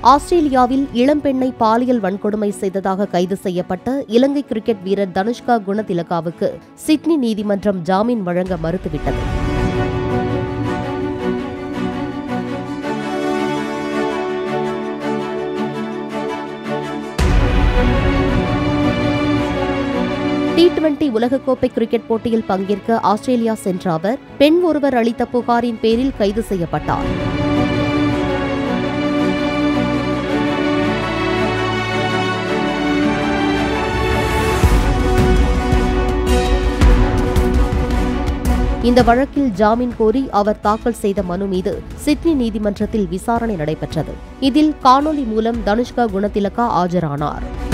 ஆஸ்திரேலியாவில் இளம்பெண்ணை பாலியல் வன்கொடுமை செய்ததாக கைது செய்யப்பட்ட இலங்கை கிரிக்கெட் வீரர் தனுஷ்கா குணதிலகாவுக்கு சிட்னி நீதிமன்றம் ஜாமீன் வழங்க மறுத்துவிட்டது டி டுவெண்டி உலகக்கோப்பை கிரிக்கெட் போட்டியில் பங்கேற்க ஆஸ்திரேலியா சென்ற அவர் பெண் ஒருவர் அளித்த புகாரின் பேரில் கைது செய்யப்பட்டார் இந்த வழக்கில் ஜாமீன் கோரி அவர் தாக்கல் செய்த மனு மீது சிட்னி நீதிமன்றத்தில் விசாரணை நடைபெற்றது இதில் காணொலி மூலம் தனுஷ்கா குணதிலகா ஆஜரானார்